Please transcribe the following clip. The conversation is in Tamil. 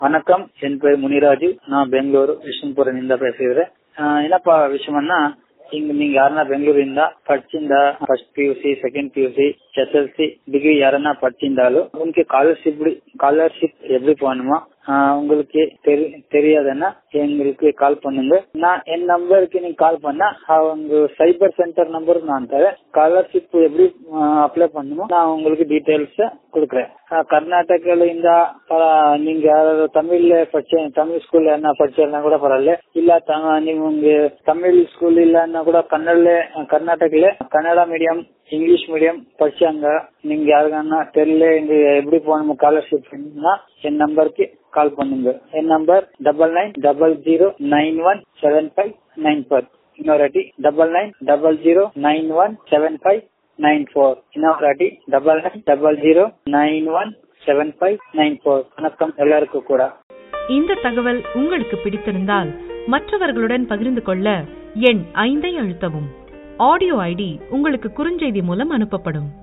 வணக்கம் என் பேர் முனிராஜு நான் பெங்களூರು ವಿಷ್ಣುಪುರದಿಂದ பேசுகிறேன் ஆஹ் என்னப்பா விஷயம்னா இங்க நீங்க யாருன்னா பெங்களூರಿಂದ படிச்சிருந்தா first PUC second PUC SSLC degree யாரன்னா படிச்சிருந்தாலும் உங்களுக்கு ஸ்காலர்ஷிப் ஸ்காலர்ஷிப் எப்படி பண்ணுமா ஆஹ் உங்களுக்கு தெரி தெரியாதுன்னா எங்களுக்கு கால் பண்ணுங்க நான் என் நம்பருக்கு நீங்க கால் பண்ணா அவங்க சைபர் சென்டர் நம்பர் நான் தரேன் ஸ்காலர்ஷிப் எப்படி அப்ளை பண்ணுமோ நான் உங்களுக்கு டீடைல்ஸ் கொடுக்குறேன் கர்நாடகால இந்த நீங்க யாராவது தமிழ்ல படிச்ச தமிழ் ஸ்கூல்ல என்ன படிச்சா கூட பரவாயில்ல இல்ல த- நீங்க உங்க தமிழ் ஸ்கூல் இல்லன்னா கூட கன்னடல கர்நாடகல கன்னடா மீடியம் இங்கிலீஷ் மீடியம் படிச்சாங்க நீங்க யாருக்கான தெரியல இங்க எப்படி போகணும் ஸ்காலர்ஷிப் என் நம்பருக்கு கால் பண்ணுங்க என் number double nine double zero nine one seven five nine four இன்னொரு வாட்டி double nine double zero nine one seven five nine four இன்னொரு வாட்டி double nine double zero nine one seven five nine four வணக்கம் எல்லாருக்கும் கூட இந்த தகவல் உங்களுக்கு பிடித்திருந்தால் மற்றவர்களுடன் பகிர்ந்து கொள்ள எண் ஐந்தை அழுத்தவும் ஆடியோ ஐடி உங்களுக்கு குறுஞ்செய்தி மூலம் அனுப்பப்படும்